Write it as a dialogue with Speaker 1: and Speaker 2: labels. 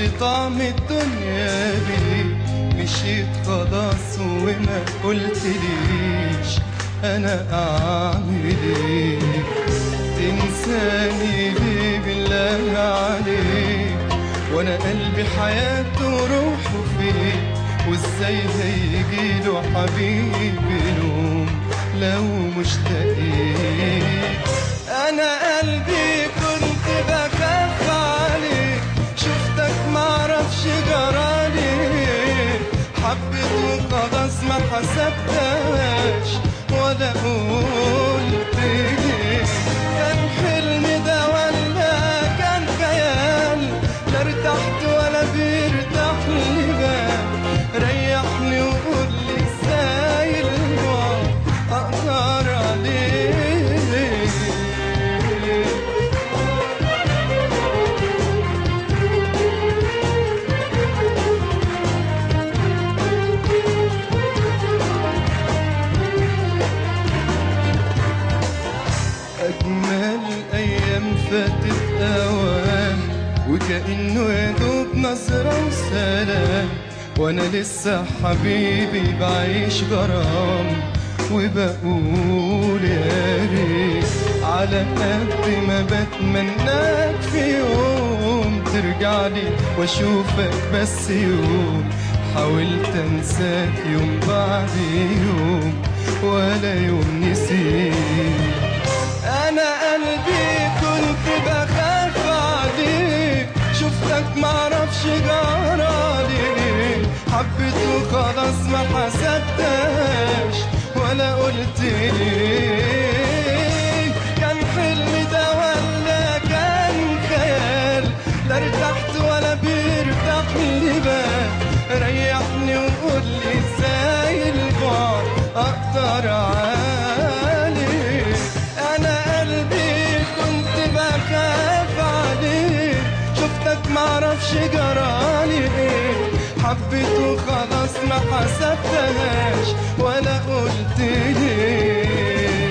Speaker 1: طعم الدنيا بيه مشيت خلاص وما قلتليش انا اعمل ايه تنساني ليه بالله عليك وانا قلبي حياته وروحه فيه وازاي هيجيله حبيبي نوم لو مشتاقين انا قلبي كنت بخاف عليك شفتك معرفش جرالي حبيت وخلاص ما حسبتهاش ولا قلت ليه كان حلم ده ولا كان خيال لا ارتحت ولا بيرتاح لي بال ريحني وقول لي ازاي الوعد اقدر عليه أجمل أيام فاتت أوام وكأنه يا دوب نظرة وسلام وأنا لسه حبيبي بعيش غرام وبقول يا ريت على قد ما بتمناك في يوم ترجع لي واشوفك بس يوم حاولت انساك يوم بعد يوم ولا يوم نسيت انا قلبي كنت بخاف عليك شفتك معرفش جرالي حبيت وخلاص ما حسبتهاش ولا قلت ليه كان حلم ده ولا كان خيال لا ارتحت ولا بيرتاح لي بال ريحني وقول لي ازاي البعد اقدر عليه انا قلبي كنت بخاف عليك شفتك معرفش جرالي ايه حبيت وخلاص ما حسبتهاش ولا قلت ليه